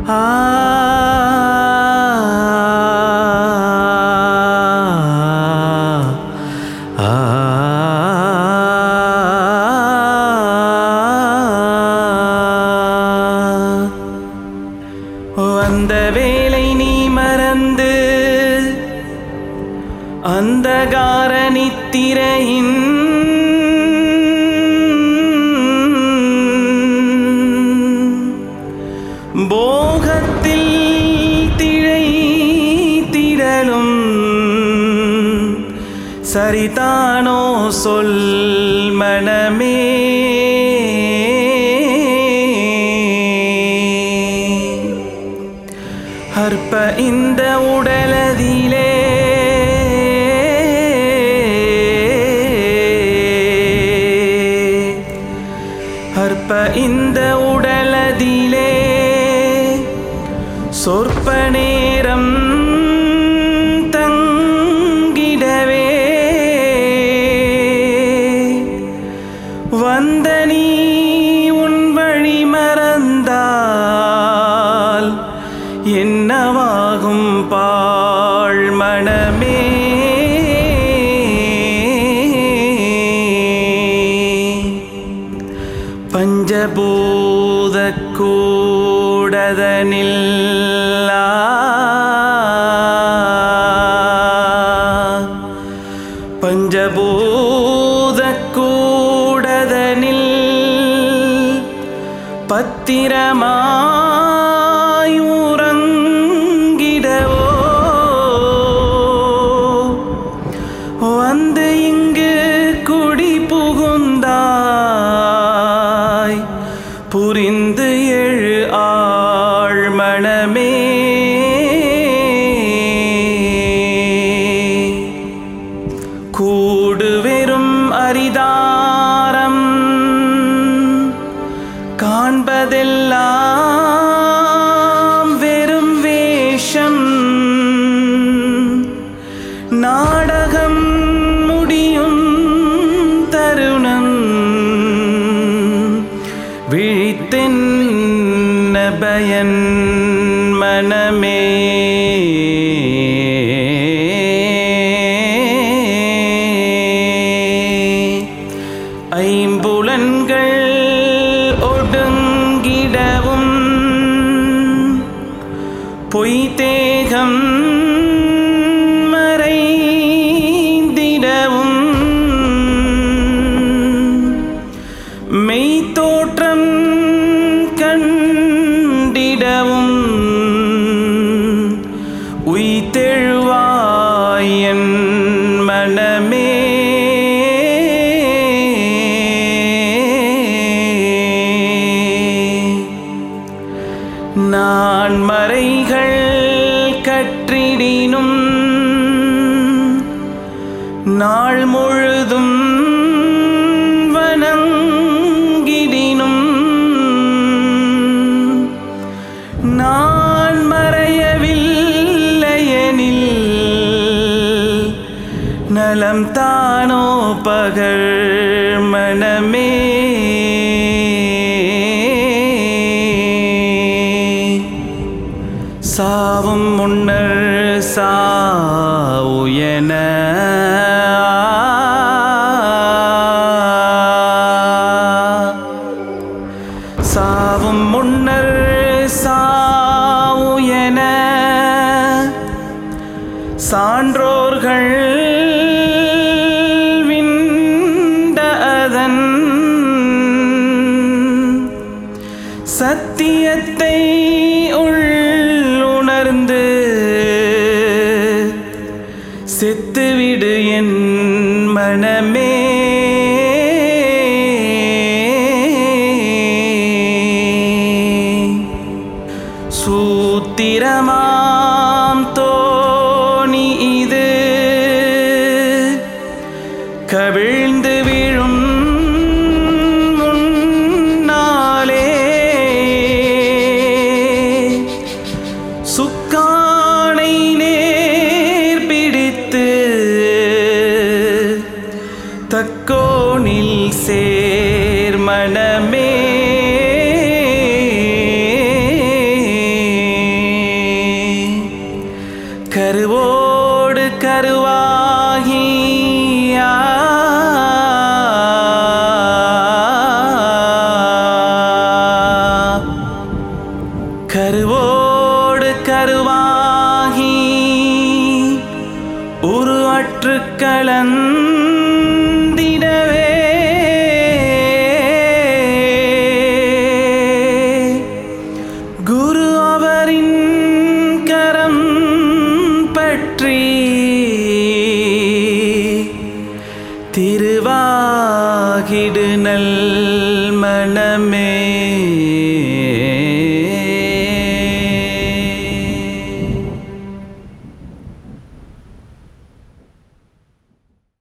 வந்த வேலை நீ மறந்து அந்தகார நித்திரையின் போகத்தில் திழைத்திடலும் சரிதானோ சொல் மனமே அற்ப இந்த உடலதிலே அற்ப இந்த உடலதிலே சொற்ப நேரம் தங்கிடவே வந்த நீ உன் வழி மறந்தால் என்னவாகும் பாழ் மனமே பஞ்சபூத கூடதனில் பஞ்சபூத கூடதனில் பத்திரமாயுறங்கிடவோ வந்து இங்கு குடி புகுந்தாய் புரிந்து எழு ஆழ் மனமே கூடு வெறும் அரிதாரம் காண்பதெல்லாம் வெறும் வேஷம் நாடகம் முடியும் தருணம் விழித்தென்ன பயன் மனமே ஐம்புலன்கள் ஒடுங்கிடவும் பொய் தேகம் மறைந்திடவும் மெய்த்தோற்றம் கண்டிடவும் உய்தெழுவாயன் மனமே நான் மறைகள் கற்றிடினும் நாள் முழுதும் வணங்கிடினும் நான் மறையவில்லையெனில் நலம் தானோ பகல் மனமே சாவும் முன்னர் சாவுயன சாவும் முன்னர் சாவுயன சான்றோர்கள் விண்ட அதன் சத்தியத்தை உள்ளுணர்ந்து செத்துவிடு என் மனமே சூத்திரமாம் தோணி இது கவிழ்ந்து விழும் முன்னாலே சுக்கானை நேர் பிடித்து தக்கோனில் சேர் மனமே திருவாகிடு நல் மனமே